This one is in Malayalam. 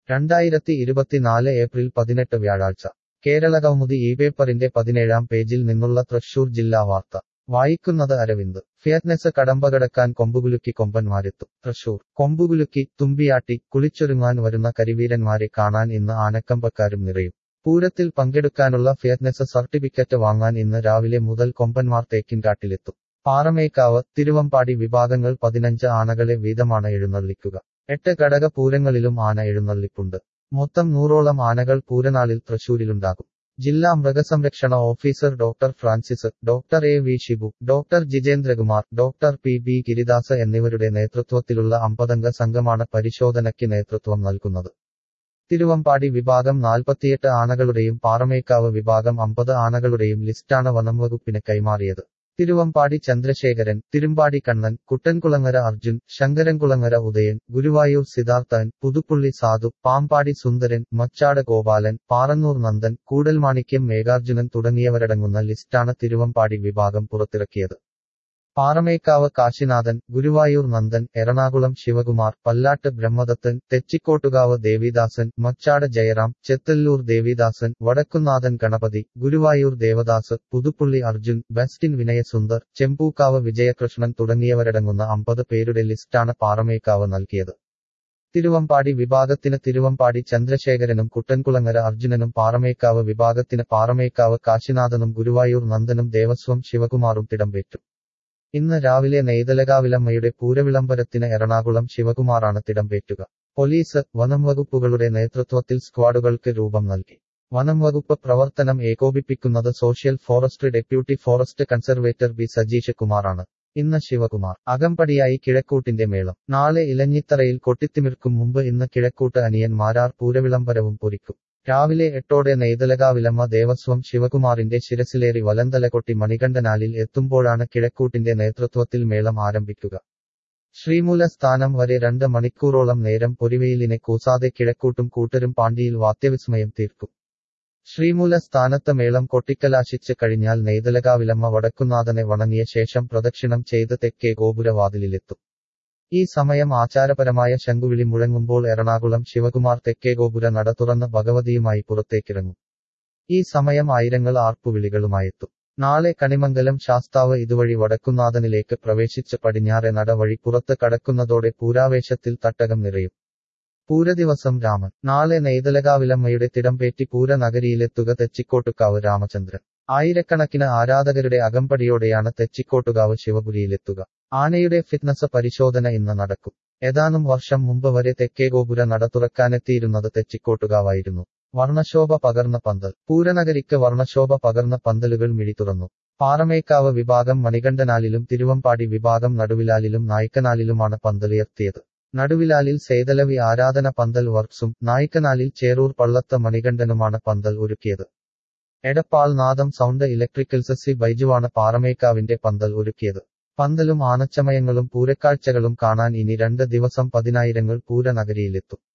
രണ്ടായിരത്തി ഇരുപത്തിനാല് ഏപ്രിൽ പതിനെട്ട് വ്യാഴാഴ്ച കേരളകൗമുദി ഈ പേപ്പറിന്റെ പതിനേഴാം പേജിൽ നിന്നുള്ള തൃശൂർ ജില്ലാ വാർത്ത വായിക്കുന്നത് അരവിന്ദ് ഫിയറ്റ്നെസ് കടമ്പകടക്കാൻ കൊമ്പുകുലുക്കി കൊമ്പന്മാരെത്തും തൃശൂർ കൊമ്പുകുലുക്കി തുമ്പിയാട്ടി കുളിച്ചൊരുങ്ങാൻ വരുന്ന കരിവീരന്മാരെ കാണാൻ ഇന്ന് ആനക്കമ്പക്കാരും നിറയും പൂരത്തിൽ പങ്കെടുക്കാനുള്ള ഫിയറ്റ്നെസ് സർട്ടിഫിക്കറ്റ് വാങ്ങാൻ ഇന്ന് രാവിലെ മുതൽ കൊമ്പന്മാർ തേക്കിൻകാട്ടിലെത്തും പാറമേക്കാവ് തിരുവമ്പാടി വിഭാഗങ്ങൾ പതിനഞ്ച് ആനകളെ വീതമാണ് എഴുന്നള്ളിക്കുക എട്ട് ഘടക പൂരങ്ങളിലും ആന എഴുന്നള്ളിപ്പുണ്ട് മൊത്തം നൂറോളം ആനകൾ പൂരനാളിൽ തൃശൂരിലുണ്ടാകും ജില്ലാ മൃഗസംരക്ഷണ officer doctor Francis doctor A V Shibu doctor Jijendrakumar doctor P B Giridas എന്നിവരുടെ നേതൃത്വത്തിലുള്ള അമ്പതംഗ സംഘമാണ് പരിശോധനയ്ക്ക് നേതൃത്വം നൽകുന്നത് തിരുവമ്പാടി വിഭാഗം നാൽപ്പത്തിയെട്ട് ആനകളുടെയും പാറമേക്കാവ് വിഭാഗം അമ്പത് ആനകളുടെയും ലിസ്റ്റാണ് വനംവകുപ്പിന് കൈമാറിയത് തിരുവമ്പാടി ചന്ദ്രശേഖരൻ തിരുമ്പാടി കണ്ണൻ കുട്ടൻകുളങ്ങര അർജുൻ ശങ്കരൻകുളങ്ങര ഉദയൻ ഗുരുവായൂർ സിദ്ധാർത്ഥൻ പുതുപ്പുള്ളി സാധു പാമ്പാടി സുന്ദരൻ മച്ചാട് ഗോപാലൻ പാറന്നൂർ നന്ദൻ കൂടൽമാണിക്യം മേഘാർജുനൻ തുടങ്ങിയവരടങ്ങുന്ന ലിസ്റ്റാണ് തിരുവമ്പാടി വിഭാഗം പുറത്തിറക്കിയത് പാറമേക്കാവ് കാശിനാഥൻ ഗുരുവായൂർ നന്ദൻ എറണാകുളം ശിവകുമാർ പല്ലാട്ട് ബ്രഹ്മദത്തൻ തെച്ചിക്കോട്ടുകാവ് ദേവിദാസൻ മച്ചാട് ജയറാം ചെത്തല്ലൂർ ദേവിദാസൻ വടക്കുന്നാഥൻ ഗണപതി ഗുരുവായൂർ ദേവദാസ് പുതുപ്പുള്ളി അർജുൻ ബെസ്റ്റിൻ വിനയസുന്ദർ ചെമ്പൂക്കാവ് വിജയകൃഷ്ണൻ തുടങ്ങിയവരടങ്ങുന്ന അമ്പത് പേരുടെ ലിസ്റ്റാണ് പാറമേക്കാവ് നൽകിയത് തിരുവമ്പാടി വിഭാഗത്തിന് തിരുവമ്പാടി ചന്ദ്രശേഖരനും കുട്ടൻകുളങ്ങര അർജുനനും പാറമേക്കാവ് വിഭാഗത്തിന് പാറമേക്കാവ് കാശിനാഥനും ഗുരുവായൂർ നന്ദനും ദേവസ്വം ശിവകുമാറും തിടംപേറ്റും ഇന്ന് രാവിലെ നെയ്തലകാവിലമ്മയുടെ പൂരവിളംബരത്തിന് എറണാകുളം ശിവകുമാറാണ് തിടംപേറ്റുക പോലീസ് വനം വകുപ്പുകളുടെ നേതൃത്വത്തിൽ സ്ക്വാഡുകൾക്ക് രൂപം നൽകി വനം വകുപ്പ് പ്രവർത്തനം ഏകോപിപ്പിക്കുന്നത് social forestry deputy forest conservator B Sajeesh കുമാറാണ് ഇന്ന് ശിവകുമാർ അകമ്പടിയായി കിഴക്കൂട്ടിന്റെ മേളം നാളെ ഇലഞ്ഞിത്തറയിൽ കൊട്ടിത്തിമിർക്കും മുമ്പ് ഇന്ന് കിഴക്കൂട്ട് അനിയൻ മാരാർ പൂരവിളംബരവും പൊരിക്കും രാവിലെ എട്ടോടെ നെയ്തലകാവിലമ്മ ദേവസ്വം ശിവകുമാറിന്റെ ശിരസിലേറി വലന്തലകൊട്ടി മണികണ്ഠനാലിൽ എത്തുമ്പോഴാണ് കിഴക്കൂട്ടിന്റെ നേതൃത്വത്തിൽ മേളം ആരംഭിക്കുക ശ്രീമൂല സ്ഥാനം വരെ രണ്ട് മണിക്കൂറോളം നേരം പൊരിവെയിലിനെ കൂസാതെ കിഴക്കൂട്ടും കൂട്ടരും പാണ്ടിയിൽ വാദ്യവിസ്മയം തീർക്കും ശ്രീമൂല സ്ഥാനത്ത് മേളം കൊട്ടിക്കലാശിച്ച് കഴിഞ്ഞാൽ നെയ്തലകാവിലമ്മ വടക്കുന്നാഥനെ വണങ്ങിയ ശേഷം പ്രദക്ഷിണം ചെയ്ത് തെക്കേ ഗോപുരവാതിലിലെത്തും ഈ സമയം ആചാരപരമായ ശംഖുവിളി മുഴങ്ങുമ്പോൾ എറണാകുളം ശിവകുമാർ തെക്കേ ഗോപുര നട തുറന്ന് ഭഗവതിയുമായി പുറത്തേക്കിറങ്ങും ഈ സമയം ആയിരങ്ങൾ ആർപ്പുവിളികളുമായെത്തും നാളെ കണിമംഗലം ശാസ്താവ് ഇതുവഴി വടക്കുന്നാഥനിലേക്ക് പ്രവേശിച്ച് പടിഞ്ഞാറെ നട വഴി പുറത്ത് കടക്കുന്നതോടെ പൂരാവേശത്തിൽ തട്ടകം നിറയും പൂരദിവസം രാമൻ നാളെ നെയ്തലകാവിലമ്മയുടെ തിടംപേറ്റി പൂരനഗരിയിലെത്തുക തെച്ചിക്കോട്ടുകാവ് രാമചന്ദ്രൻ ആയിരക്കണക്കിന് ആരാധകരുടെ അകമ്പടിയോടെയാണ് തെച്ചിക്കോട്ടുകാവ് ശിവപുരിയിലെത്തുക ആനയുടെ ഫിറ്റ്നസ് പരിശോധന ഇന്ന് നടക്കും ഏതാനും വർഷം മുമ്പ് വരെ തെക്കേ ഗോപുര നട തുറക്കാനെത്തിയിരുന്നത് തെച്ചിക്കോട്ടുകാവായിരുന്നു വർണ്ണശോഭ പകർന്ന പന്തൽ പൂരനഗരിക്ക് വർണ്ണശോഭ പകർന്ന പന്തലുകൾ മിഴി തുറന്നു പാറമേക്കാവ് വിഭാഗം മണികണ്ഠനാലിലും തിരുവമ്പാടി വിഭാഗം നടുവിലാലിലും നായ്ക്കനാലിലുമാണ് പന്തലുയർത്തിയത് നടുവിലാലിൽ സേതലവി ആരാധന പന്തൽ വർക്സും നായ്ക്കനാലിൽ ചേറൂർ പള്ളത്ത് മണികണ്ഠനുമാണ് പന്തൽ ഒരുക്കിയത് Edappal Nadam sound electricals C ബൈജുവാണ് പാറമേക്കാവിന്റെ പന്തൽ ഒരുക്കിയത് പന്തലും ആനച്ചമയങ്ങളും പൂരക്കാഴ്ചകളും കാണാൻ ഇനി രണ്ട് ദിവസം പതിനായിരങ്ങൾ പൂരനഗരിയിലെത്തും